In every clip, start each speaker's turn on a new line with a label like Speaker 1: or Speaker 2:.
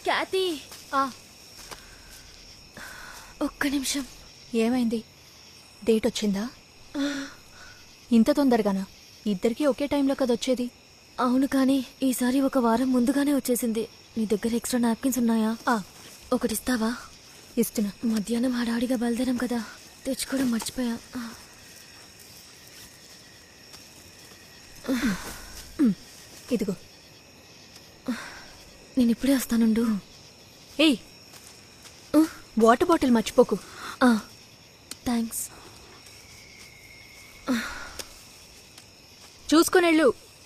Speaker 1: క్యాతి
Speaker 2: ఆ,
Speaker 1: ఒక్క నిమిషం
Speaker 2: ఏమైంది డేట్ వచ్చిందా ఇంత తొందరగానా ఇద్దరికి ఒకే టైంలో కదా వచ్చేది
Speaker 1: అవును కానీ ఈసారి ఒక వారం ముందుగానే వచ్చేసింది నీ దగ్గర ఎక్స్ట్రా నాప్కిన్స్ ఉన్నాయా
Speaker 2: ఆ,
Speaker 1: ఒకటి ఇస్తావా
Speaker 2: ఇస్తున్నా
Speaker 1: మధ్యాహ్నం హడాడిగా బయలుదేరాం కదా తెచ్చుకోవడం మర్చిపోయా ఆ,
Speaker 2: ఇదిగో
Speaker 1: నేను ఇప్పుడే వస్తానుండు
Speaker 2: ఏయ్ వాటర్ బాటిల్ మర్చిపోకు
Speaker 1: థ్యాంక్స్
Speaker 2: చూసుకునేళ్ళు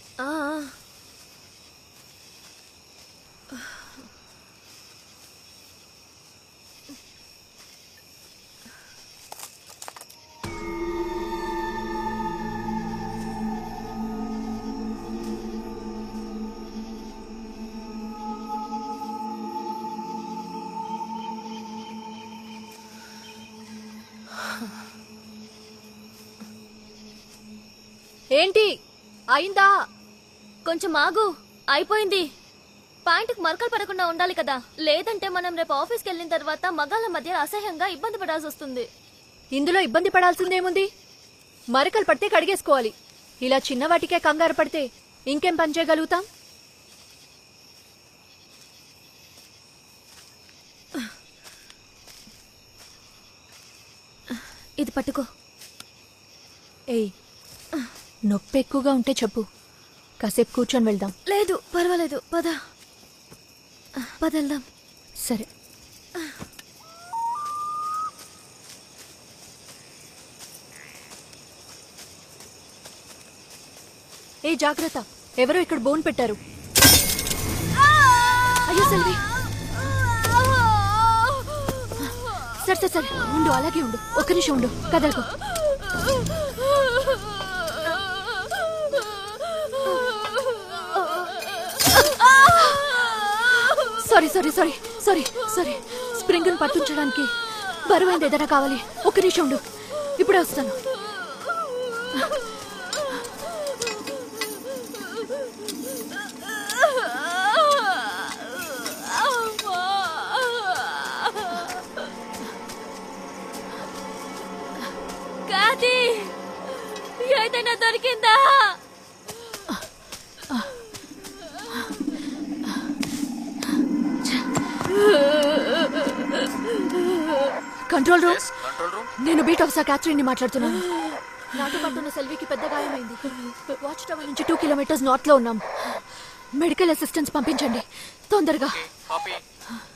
Speaker 2: ఏంటి అయిందా
Speaker 1: కొంచెం ఆగు అయిపోయింది పాయింట్కి మరకలు పడకుండా ఉండాలి కదా లేదంటే మనం రేపు ఆఫీస్కి వెళ్ళిన తర్వాత మగాళ్ళ మధ్య అసహ్యంగా ఇబ్బంది పడాల్సి వస్తుంది
Speaker 2: ఇందులో ఇబ్బంది పడాల్సిందేముంది మరకలు పడితే కడిగేసుకోవాలి ఇలా చిన్న వాటికే కంగారు పడితే ఇంకేం పని చేయగలుగుతాం
Speaker 1: ఇది పట్టుకో
Speaker 2: ఏయ్ నొప్పి ఎక్కువగా ఉంటే చెప్పు కాసేపు కూర్చొని వెళ్దాం
Speaker 1: లేదు పర్వాలేదు పద పద వెళ్దాం
Speaker 2: సరే ఏ జాగ్రత్త ఎవరో ఇక్కడ బోన్ పెట్టారు అయ్యో సెల్వి సరే సరే సరే ఉండు అలాగే ఉండు ఒక్క నిమిషం ఉండు కదలకు sorry sorry sorry sorry sorry spring పట్టించడానికి బరువైంది ఏదైనా కావాలి ఒక్క నిమిషం ఉండు ఇప్పుడే వస్తాను
Speaker 1: కాది ఏదైనా దొరికిందా
Speaker 2: కంట్రోల్ రూమ్
Speaker 3: కంట్రోల్ రూమ్
Speaker 2: నేను బీట్ ఆఫ్ క్యాథరిన్ ని మాట్లాడుతున్నాను నాతో పాటు ఉన్న సెల్వికి పెద్ద గాయమైంది వాచ్ టవర్ నుంచి టూ కిలోమీటర్స్ నార్త్ లో ఉన్నాం మెడికల్ అసిస్టెన్స్ పంపించండి తొందరగా
Speaker 3: కాపీ